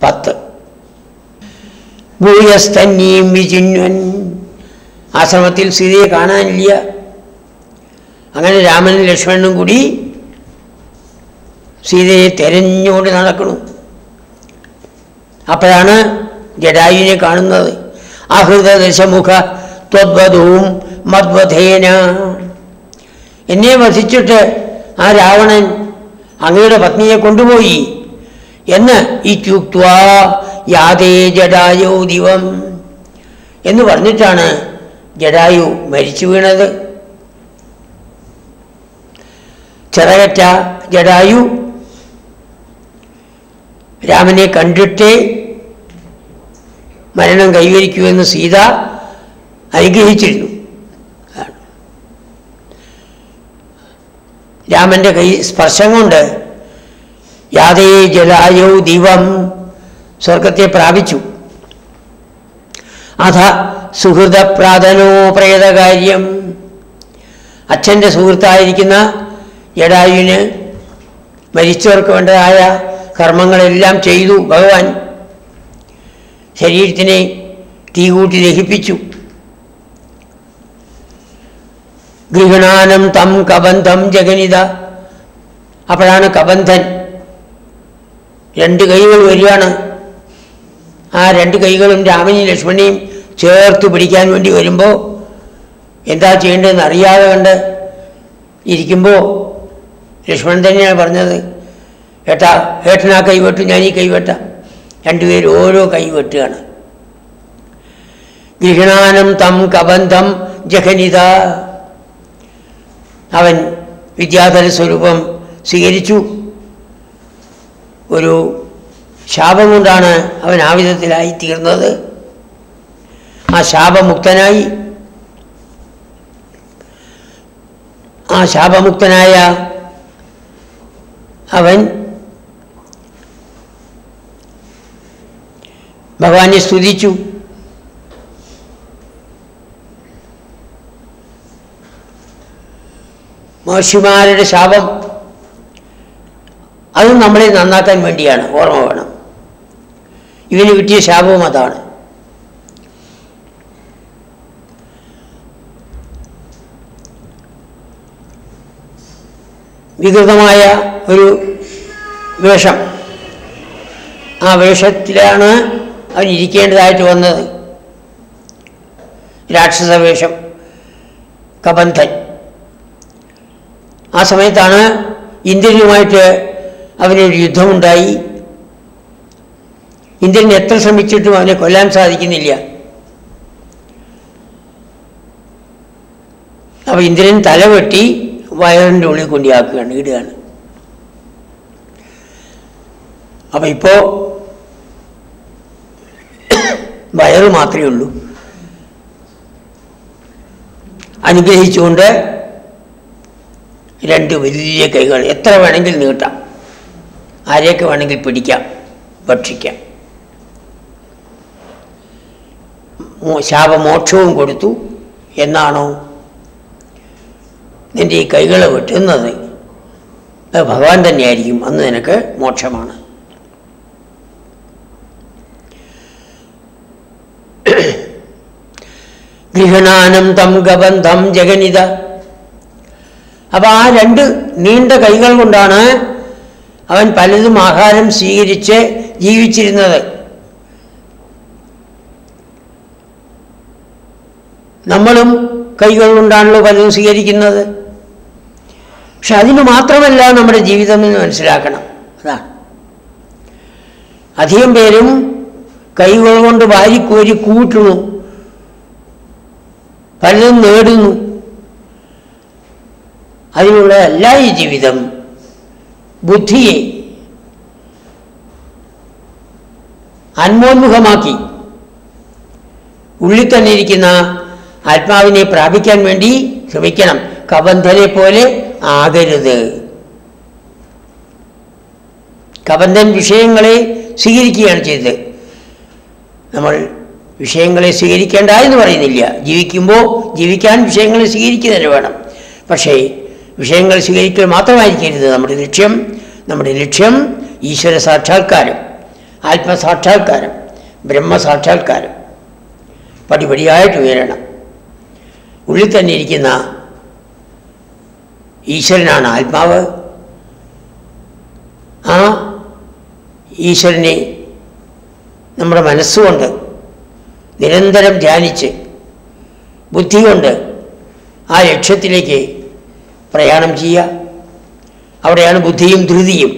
പത്ത് ഭൂയസ്തന്യം വിചിന്വൻ ആശ്രമത്തിൽ സീതയെ കാണാനില്ല അങ്ങനെ രാമനും ലക്ഷ്മണനും കൂടി സീതയെ തെരഞ്ഞുകൊണ്ട് നടക്കണം അപ്പോഴാണ് ജഡായുവിനെ കാണുന്നത് ആഹൃത ദശമുഖ ത്വദ്വധവും മദ്വധേന എന്നെ വധിച്ചിട്ട് ആ രാവണൻ അങ്ങയുടെ പത്നിയെ കൊണ്ടുപോയി എന്ന് ഇത്യുക്വാ യാതേ ജഡായു ദിവം എന്ന് പറഞ്ഞിട്ടാണ് ജഡായു മരിച്ചു വീണത് ചിറകറ്റ ജഡായു രാമനെ കണ്ടിട്ടേ മരണം കൈവരിക്കുമെന്ന് സീത അനുഗ്രഹിച്ചിരുന്നു അതാണ്. രാമന്റെ കൈ സ്പർശം കൊണ്ട് യാതേ ജലായോ ദിവം സ്വർഗത്തെ പ്രാപിച്ചു അഥ സുഹൃതപ്രാതനോ പ്രേതകാര്യം അച്ഛൻ്റെ സുഹൃത്തായിരിക്കുന്ന ജഡായുവിന് മരിച്ചവർക്ക് വേണ്ടതായ കർമ്മങ്ങളെല്ലാം ചെയ്തു ഭഗവാൻ ശരീരത്തിനെ തീ കൂട്ടി ദഹിപ്പിച്ചു ഗൃഹണാനം തം കബന്ധം ജഗനിത അപ്പോഴാണ് കബന്ധൻ രണ്ട് കൈകൾ വരികയാണ് ആ രണ്ട് കൈകളും രാമനെയും ലക്ഷ്മണനെയും ചേർത്ത് പിടിക്കാൻ വേണ്ടി വരുമ്പോൾ എന്താ ചെയ്യേണ്ടതെന്ന് അറിയാതെ കണ്ട് ഇരിക്കുമ്പോൾ ലക്ഷ്മണൻ തന്നെയാണ് പറഞ്ഞത് ഏട്ടാ ഏട്ടനാ കൈവെട്ടു ഞാൻ ഈ കൈവെട്ടാം രണ്ടുപേരും ഓരോ കൈവെട്ടുകയാണ് ഗൃഹണാനം തം കബന്ധം ജഖനിത അവൻ വിദ്യാധര സ്വരൂപം സ്വീകരിച്ചു ഒരു ശാപം കൊണ്ടാണ് അവൻ ആ വിധത്തിലായി തീർന്നത് ആ ശാപമുക്തനായി ആ ശാപമുക്തനായ അവൻ ഭഗവാനെ സ്തുതിച്ചു മഹർഷിമാരുടെ ശാപം അതും നമ്മളെ നന്നാക്കാൻ വേണ്ടിയാണ് ഓർമ്മ വേണം ഇവന് കിട്ടിയ ശാപവും അതാണ് വികൃതമായ ഒരു വേഷം ആ വേഷത്തിലാണ് അവൻ ഇരിക്കേണ്ടതായിട്ട് വന്നത് രാക്ഷസ വേഷം കബന്ധൻ ആ സമയത്താണ് ഇന്ദ്രനുമായിട്ട് അവനൊരു യുദ്ധമുണ്ടായി ഇന്ദ്രൻ എത്ര ശ്രമിച്ചിട്ടും അവനെ കൊല്ലാൻ സാധിക്കുന്നില്ല അപ്പൊ ഇന്ദ്രൻ തലവെട്ടി വയറിൻ്റെ ഉള്ളിൽ കൊണ്ടിയാക്കുകയാണ് ഇടുകയാണ് അപ്പൊ ഇപ്പോ വയറ് മാത്രമേ ഉള്ളൂ അനുഗ്രഹിച്ചുകൊണ്ട് രണ്ട് വലിയ കൈകൾ എത്ര വേണമെങ്കിൽ നീട്ടാം ആരെയൊക്കെ വേണമെങ്കിൽ പിടിക്കാം ഭക്ഷിക്കാം മോ- ശാപമോക്ഷവും കൊടുത്തു എന്നാണോ നിന്റെ ഈ കൈകളെ വെട്ടുന്നത് അത് ഭഗവാൻ തന്നെയായിരിക്കും അന്ന് നിനക്ക് മോക്ഷമാണ് ഗൃഹണാനം തം ഗബന്ധം ജഗനിത അപ്പൊ ആ രണ്ട് നീണ്ട കൈകൾ കൊണ്ടാണ് അവൻ പലതും ആഹാരം സ്വീകരിച്ച് ജീവിച്ചിരുന്നത് നമ്മളും കൈകൾ കൊണ്ടാണല്ലോ പലതും സ്വീകരിക്കുന്നത് പക്ഷെ അതിന് മാത്രമല്ല നമ്മുടെ ജീവിതം എന്ന് മനസ്സിലാക്കണം അതാണ് അധികം പേരും കൈകൾ കൊണ്ട് വാരിക്കോരി കൂട്ടുന്നു പലതും നേടുന്നു അതിനുള്ളതല്ല ഈ ജീവിതം ബുദ്ധിയെ അന്മോന്മുഖമാക്കി ഉള്ളിൽ തന്നെ ഇരിക്കുന്ന ആത്മാവിനെ പ്രാപിക്കാൻ വേണ്ടി ശ്രമിക്കണം കബന്ധനെ പോലെ ആകരുത് കബന്ധൻ വിഷയങ്ങളെ സ്വീകരിക്കുകയാണ് ചെയ്തത് നമ്മൾ വിഷയങ്ങളെ സ്വീകരിക്കേണ്ട എന്ന് പറയുന്നില്ല ജീവിക്കുമ്പോൾ ജീവിക്കാൻ വിഷയങ്ങളെ സ്വീകരിക്കുന്നതിന് വേണം പക്ഷേ വിഷയങ്ങൾ സ്വീകരിക്കൽ മാത്രമായിരിക്കരുത് നമ്മുടെ ലക്ഷ്യം നമ്മുടെ ലക്ഷ്യം ഈശ്വര സാക്ഷാത്കാരം ആത്മസാക്ഷാത്കാരം ബ്രഹ്മസാക്ഷാത്കാരം പടിപടിയായിട്ട് ഉയരണം ഉള്ളിൽ തന്നെ ഇരിക്കുന്ന ഈശ്വരനാണ് ആത്മാവ് ആ ഈശ്വരനെ നമ്മുടെ മനസ്സുകൊണ്ട് നിരന്തരം ധ്യാനിച്ച് ബുദ്ധി കൊണ്ട് ആ ലക്ഷ്യത്തിലേക്ക് പ്രയാണം ചെയ്യുക അവിടെയാണ് ബുദ്ധിയും ധൃതിയും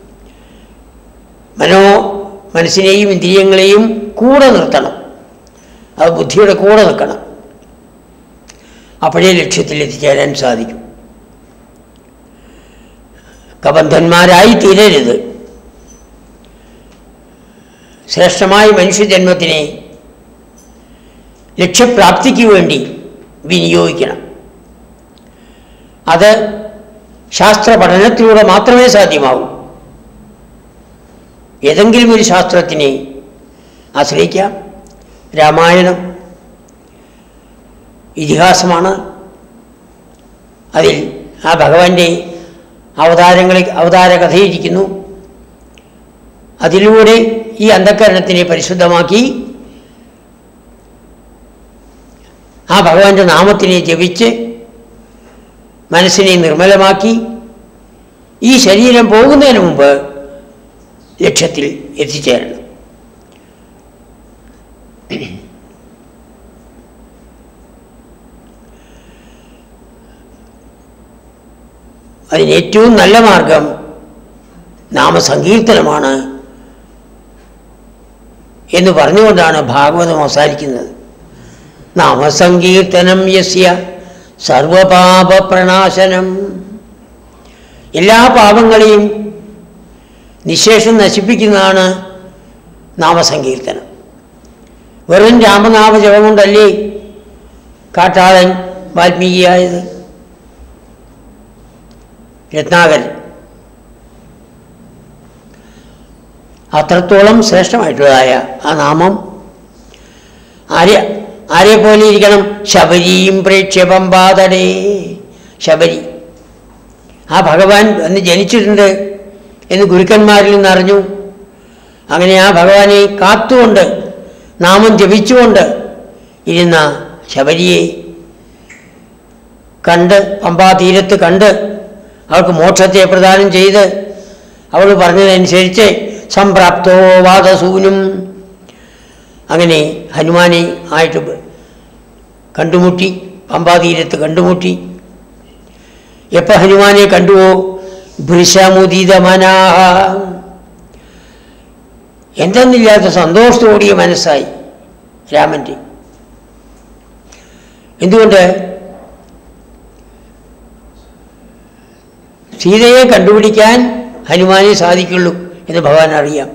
മനോ മനസ്സിനെയും ഇന്ദ്രിയങ്ങളെയും കൂടെ നിർത്തണം അത് ബുദ്ധിയുടെ കൂടെ നിൽക്കണം അപ്പോഴേ ലക്ഷ്യത്തിൽ എത്തിച്ചേരാൻ സാധിക്കും കബന്ധന്മാരായി തീരരുത് ശ്രേഷ്ഠമായ മനുഷ്യജന്മത്തിനെ ലക്ഷ്യപ്രാപ്തിക്ക് വേണ്ടി വിനിയോഗിക്കണം അത് ശാസ്ത്ര പഠനത്തിലൂടെ മാത്രമേ സാധ്യമാവൂ ഏതെങ്കിലും ഒരു ശാസ്ത്രത്തിനെ ആശ്രയിക്കാം രാമായണം ഇതിഹാസമാണ് അതിൽ ആ ഭഗവാന്റെ അവതാരങ്ങളിൽ അവതാര കഥയിരിക്കുന്നു അതിലൂടെ ഈ അന്ധകരണത്തിനെ പരിശുദ്ധമാക്കി ആ ഭഗവാന്റെ നാമത്തിനെ ജപിച്ച് മനസ്സിനെ നിർമ്മലമാക്കി ഈ ശരീരം പോകുന്നതിന് മുമ്പ് ലക്ഷ്യത്തിൽ എത്തിച്ചേരണം അതിന് ഏറ്റവും നല്ല മാർഗം നാമസങ്കീർത്തനമാണ് എന്ന് പറഞ്ഞുകൊണ്ടാണ് ഭാഗവതം അവസാനിക്കുന്നത് നാമസങ്കീർത്തനം യസ്യ സർവപാപ പ്രണാശനം എല്ലാ പാപങ്ങളെയും നിശേഷം നശിപ്പിക്കുന്നതാണ് നാമസങ്കീർത്തനം വെറും രാമനാമ ജപം കൊണ്ടല്ലേ കാട്ടാളൻ വാൽമീകിയായത് രത്നാകരൻ അത്രത്തോളം ശ്രേഷ്ഠമായിട്ടുള്ളതായ ആ നാമം ആരെ ആരെ പോലെ ഇരിക്കണം ശബരിയും പ്രേക്ഷ്യപമ്പാതടേ ശബരി ആ ഭഗവാൻ അന്ന് ജനിച്ചിട്ടുണ്ട് എന്ന് ഗുരുക്കന്മാരിൽ നിന്ന് അറിഞ്ഞു അങ്ങനെ ആ ഭഗവാനെ കാത്തുകൊണ്ട് നാമം ജപിച്ചുകൊണ്ട് ഇരുന്ന ശബരിയെ കണ്ട് പമ്പാതീരത്ത് കണ്ട് അവൾക്ക് മോക്ഷത്തെ പ്രദാനം ചെയ്ത് അവൾ പറഞ്ഞതനുസരിച്ച് സംപ്രാപ്തോ വാദസൂനും അങ്ങനെ ഹനുമാനെ ആയിട്ട് കണ്ടുമുട്ടി പമ്പാതീരത്ത് കണ്ടുമുട്ടി എപ്പോൾ ഹനുമാനെ കണ്ടുവോ ഭൃശമുദിതമനാഹ എന്തെന്നില്ലാത്ത സന്തോഷത്തോടിയ മനസ്സായി രാമൻ്റെ എന്തുകൊണ്ട് സീതയെ കണ്ടുപിടിക്കാൻ ഹനുമാനെ സാധിക്കുള്ളൂ എന്ന് ഭഗവാൻ അറിയാം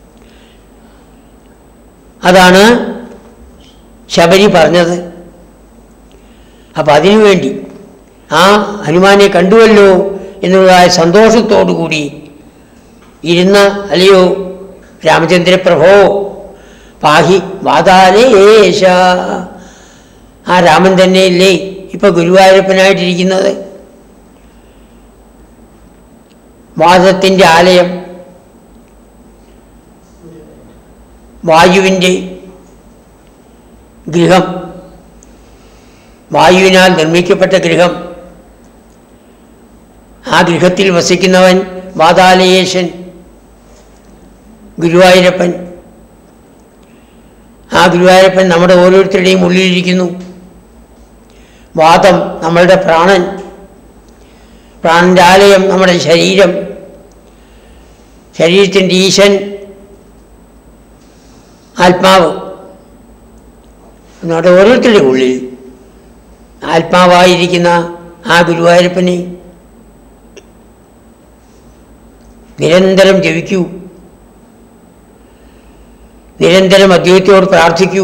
അതാണ് ശബരി പറഞ്ഞത് അപ്പം അതിനുവേണ്ടി ആ ഹനുമാനെ കണ്ടുവല്ലോ എന്നുള്ളതായ സന്തോഷത്തോടു കൂടി ഇരുന്ന അല്ലയോ രാമചന്ദ്രപ്രഭോ പാഹി വാതാലേശ ആ രാമൻ തന്നെയല്ലേ ഇപ്പൊ ഗുരുവായൂരപ്പനായിട്ടിരിക്കുന്നത് വാദത്തിൻ്റെ ആലയം വായുവിൻ്റെ ഗൃഹം വായുവിനാൽ നിർമ്മിക്കപ്പെട്ട ഗൃഹം ആ ഗൃഹത്തിൽ വസിക്കുന്നവൻ വാതാലയേശൻ ഗുരുവായൂരപ്പൻ ആ ഗുരുവായൂരപ്പൻ നമ്മുടെ ഓരോരുത്തരുടെയും ഉള്ളിലിരിക്കുന്നു വാദം നമ്മളുടെ പ്രാണൻ പ്രാണന്റെ ആലയം നമ്മുടെ ശരീരം ശരീരത്തിൻ്റെ ഈശൻ ആത്മാവ് നമ്മുടെ ഓരോരുത്തരുടെ ഉള്ളിൽ ആത്മാവായിരിക്കുന്ന ആ ഗുരുവായൂരപ്പനെ നിരന്തരം ജപിക്കൂ നിരന്തരം അദ്ദേഹത്തോട് പ്രാർത്ഥിക്കൂ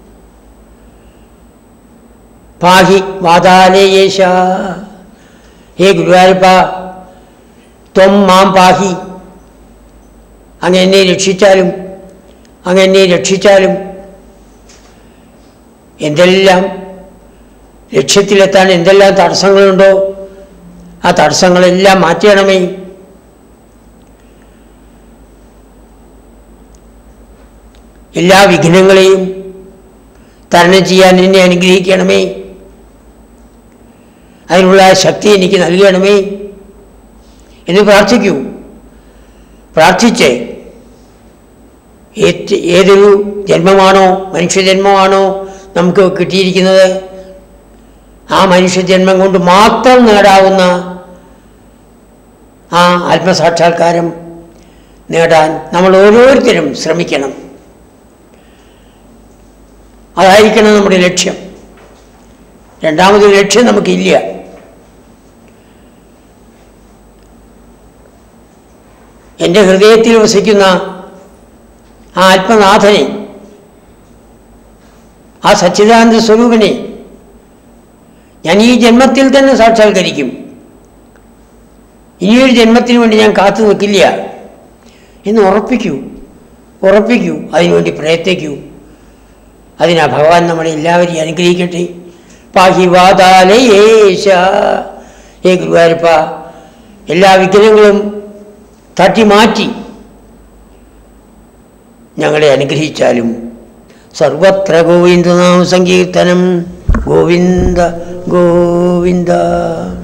പാഹി വാതാലയേശ ഹേ ഗുരുവായൂരപ്പ ത്വം മാം പാഹി അങ്ങ് എന്നെ രക്ഷിച്ചാലും അങ്ങ് എന്നെ രക്ഷിച്ചാലും എന്തെല്ലാം ലക്ഷ്യത്തിലെത്താൻ എന്തെല്ലാം തടസ്സങ്ങളുണ്ടോ ആ തടസ്സങ്ങളെല്ലാം മാറ്റണമേ എല്ലാ വിഘ്നങ്ങളെയും തരണം ചെയ്യാൻ എന്നെ അനുഗ്രഹിക്കണമേ അതിനുള്ള ശക്തി എനിക്ക് നൽകണമേ എന്ന് പ്രാർത്ഥിക്കൂ പ്രാർത്ഥിച്ച് ഏത് ഏതൊരു ജന്മമാണോ മനുഷ്യജന്മമാണോ നമുക്ക് കിട്ടിയിരിക്കുന്നത് ആ മനുഷ്യജന്മം കൊണ്ട് മാത്രം നേടാവുന്ന ആ ആത്മസാക്ഷാത്കാരം നേടാൻ നമ്മൾ ഓരോരുത്തരും ശ്രമിക്കണം അതായിരിക്കണം നമ്മുടെ ലക്ഷ്യം രണ്ടാമതൊരു ലക്ഷ്യം നമുക്കില്ല എൻ്റെ ഹൃദയത്തിൽ വസിക്കുന്ന ആ ആത്മനാഥനെ ആ സച്ചിദാനന്ദ സ്വരൂപിനെ ഞാൻ ഈ ജന്മത്തിൽ തന്നെ സാക്ഷാത്കരിക്കും ഇനിയൊരു ജന്മത്തിന് വേണ്ടി ഞാൻ കാത്തു നിൽക്കില്ല എന്ന് ഉറപ്പിക്കൂ ഉറപ്പിക്കൂ അതിനുവേണ്ടി പ്രയത്നിക്കൂ അതിനാ ഭഗവാൻ നമ്മളെ എല്ലാവരെയും അനുഗ്രഹിക്കട്ടെ പാഹിവാതാലയേശ ഏ ഗുരുവായൂരപ്പ എല്ലാ വിഘ്നങ്ങളും തട്ടി മാറ്റി ഞങ്ങളെ അനുഗ്രഹിച്ചാലും സർവത്ര ഗോവിന്ദനാമ സങ്കീർത്തനം ഗോവിന്ദ ഗോവിന്ദ